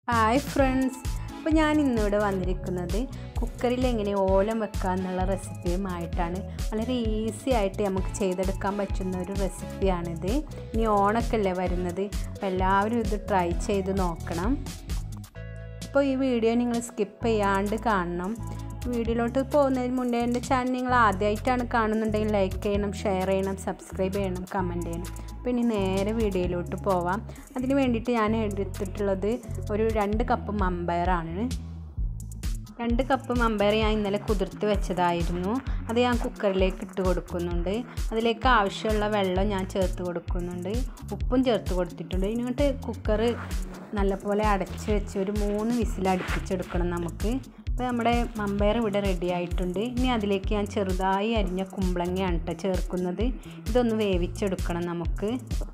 hi friends അപ്പോൾ ഞാൻ ഇന്നിവിടെ വന്നിരിക്കുന്നത് കുക്കറിൽ എങ്ങനെ ഓലം വെക്കുക എന്നുള്ള റെസിപ്പിയുമായിട്ടാണ് വളരെ ഈസി ആയിട്ട് നമുക്ക് ചെയ്തെടുക്കാൻ പറ്റുന്ന ഒരു റെസിപ്പിയാണിത് ഇനി ഓണൊക്കെ അല്ലേ വരുന്നത് അപ്പോൾ എല്ലാവരും ഇത് ട്രൈ ചെയ്ത് നോക്കണം അപ്പോൾ ഈ വീഡിയോ നിങ്ങൾ സ്കിപ്പ് ചെയ്യാണ്ട് കാണണം വീഡിയോയിലോട്ട് പോകുന്നതിന് മുന്നേ എൻ്റെ ചാനൽ നിങ്ങൾ ആദ്യമായിട്ടാണ് കാണുന്നുണ്ടെങ്കിൽ ലൈക്ക് ചെയ്യണം ഷെയർ ചെയ്യണം സബ്സ്ക്രൈബ് ചെയ്യണം കമൻറ്റ് ചെയ്യണം അപ്പോൾ ഇനി നേരെ വീഡിയോയിലോട്ട് പോവാം അതിന് വേണ്ടിയിട്ട് ഞാൻ എടുത്തിട്ടുള്ളത് ഒരു രണ്ട് കപ്പ് മമ്പയറാണ് രണ്ട് കപ്പ് മമ്പയർ ഞാൻ ഇന്നലെ കുതിർത്ത് വെച്ചതായിരുന്നു അത് ഞാൻ കുക്കറിലേക്ക് ഇട്ട് കൊടുക്കുന്നുണ്ട് അതിലേക്ക് ആവശ്യമുള്ള വെള്ളം ഞാൻ ചേർത്ത് കൊടുക്കുന്നുണ്ട് ഉപ്പും ചേർത്ത് കൊടുത്തിട്ടുണ്ട് ഇങ്ങോട്ട് കുക്കർ നല്ലപോലെ അടച്ച് വെച്ച് ഒരു മൂന്ന് വിസിൽ അടുപ്പിച്ചെടുക്കണം നമുക്ക് അപ്പോൾ നമ്മുടെ മമ്പയർ ഇവിടെ റെഡി ആയിട്ടുണ്ട് ഇനി അതിലേക്ക് ഞാൻ ചെറുതായി അരിഞ്ഞ കുമ്പളങ്ങയാണ് കേട്ടോ ചേർക്കുന്നത് ഇതൊന്ന് വേവിച്ചെടുക്കണം നമുക്ക്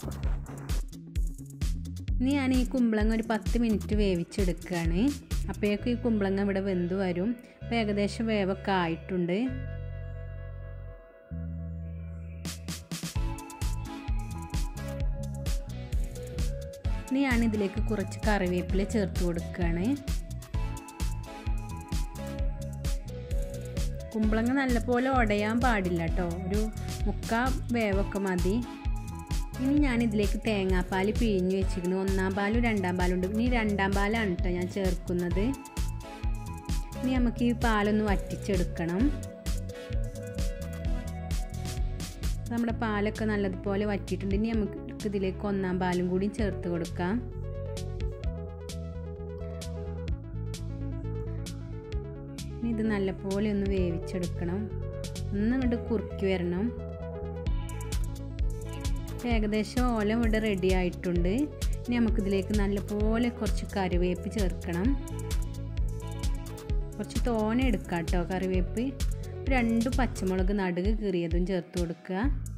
ഇനി ഞാൻ ഈ കുമ്പളങ്ങ ഒരു പത്ത് മിനിറ്റ് വേവിച്ചെടുക്കുകയാണ് അപ്പോഴേക്കും ഈ കുമ്പളങ്ങ ഇവിടെ വെന്ത് വരും അപ്പോൾ ഏകദേശം വേവൊക്കെ ആയിട്ടുണ്ട് ഇനി ഞാൻ ഇതിലേക്ക് കുറച്ച് കറിവേപ്പില ചേർത്ത് കൊടുക്കുകയാണ് കുമ്പളങ്ങ നല്ലപോലെ ഉടയാൻ പാടില്ല കേട്ടോ ഒരു മുക്കാ വേവൊക്കെ മതി ഇനി ഞാൻ ഇതിലേക്ക് തേങ്ങാപ്പാൽ പിഴിഞ്ഞ് വെച്ചിരിക്കുന്നു ഒന്നാം പാലും രണ്ടാം പാലും ഉണ്ട് ഇനി രണ്ടാം പാലാണ് കേട്ടോ ഞാൻ ചേർക്കുന്നത് ഇനി നമുക്ക് ഈ പാലൊന്ന് വറ്റിച്ചെടുക്കണം നമ്മുടെ പാലൊക്കെ നല്ലതുപോലെ വറ്റിയിട്ടുണ്ട് ഇനി നമുക്ക് ഇതിലേക്ക് ഒന്നാം പാലും കൂടി ചേർത്ത് കൊടുക്കാം ഇനി ഇത് നല്ലപോലെ ഒന്ന് വേവിച്ചെടുക്കണം ഒന്ന് ഇങ്ങോട്ട് കുറുക്കി വരണം ഏകദേശം ഓലം ഇവിടെ റെഡി ആയിട്ടുണ്ട് ഇനി നമുക്കിതിലേക്ക് നല്ലപോലെ കുറച്ച് കറിവേപ്പ് ചേർക്കണം കുറച്ച് തോന എടുക്കാം കേട്ടോ കറിവേപ്പ് രണ്ട് പച്ചമുളക് നടുക് കീറിയതും ചേർത്ത് കൊടുക്കുക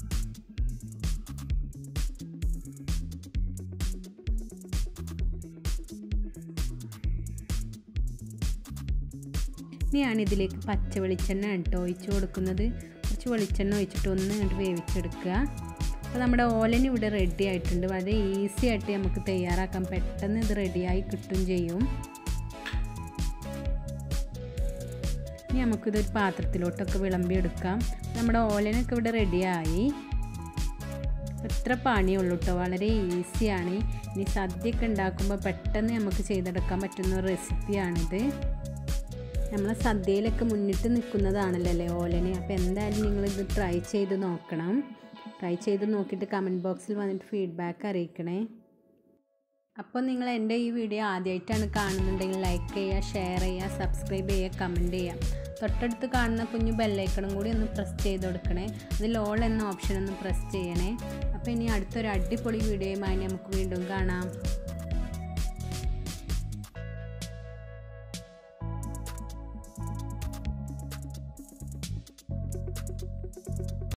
ഇനിയാണ് ഇതിലേക്ക് പച്ച വെളിച്ചെണ്ണ കേട്ടോ ഒഴിച്ച് കൊടുക്കുന്നത് കുറച്ച് വെളിച്ചെണ്ണ ഒഴിച്ചിട്ട് ഒന്ന് ഇങ്ങോട്ട് വേവിച്ചെടുക്കുക അപ്പോൾ നമ്മുടെ ഓലൻ ഇവിടെ റെഡി ആയിട്ടുണ്ട് വളരെ ഈസി ആയിട്ട് നമുക്ക് തയ്യാറാക്കാം പെട്ടെന്ന് ഇത് റെഡിയായി കിട്ടും ചെയ്യും ഇനി നമുക്കിതൊരു പാത്രത്തിലോട്ടൊക്കെ വിളമ്പിയെടുക്കാം നമ്മുടെ ഓലനൊക്കെ ഇവിടെ റെഡിയായി എത്ര പണിയുള്ളൂ കേട്ടോ വളരെ ഈസിയാണ് ഇനി സദ്യയൊക്കെ ഉണ്ടാക്കുമ്പോൾ പെട്ടെന്ന് നമുക്ക് ചെയ്തെടുക്കാൻ പറ്റുന്ന ഒരു റെസിപ്പിയാണിത് നമ്മളെ സദ്യയിലൊക്കെ മുന്നിട്ട് നിൽക്കുന്നതാണല്ലോ അല്ലേ ഓലന് അപ്പോൾ എന്തായാലും നിങ്ങളിത് ട്രൈ ചെയ്ത് നോക്കണം ട്രൈ ചെയ്ത് നോക്കിയിട്ട് കമൻറ്റ് ബോക്സിൽ വന്നിട്ട് ഫീഡ്ബാക്ക് അറിയിക്കണേ അപ്പോൾ നിങ്ങൾ എൻ്റെ ഈ വീഡിയോ ആദ്യമായിട്ടാണ് കാണുന്നുണ്ടെങ്കിൽ ലൈക്ക് ചെയ്യുക ഷെയർ ചെയ്യുക സബ്സ്ക്രൈബ് ചെയ്യുക കമൻറ്റ് ചെയ്യുക തൊട്ടടുത്ത് കാണുന്ന കുഞ്ഞു ബെല്ലൈക്കണും കൂടി ഒന്ന് പ്രസ് ചെയ്ത് കൊടുക്കണേ അതിൽ ഓൾ എന്ന ഓപ്ഷൻ ഒന്ന് പ്രസ് ചെയ്യണേ അപ്പോൾ ഇനി അടുത്തൊരു അടിപൊളി വീഡിയോയുമായി നമുക്ക് വീണ്ടും കാണാം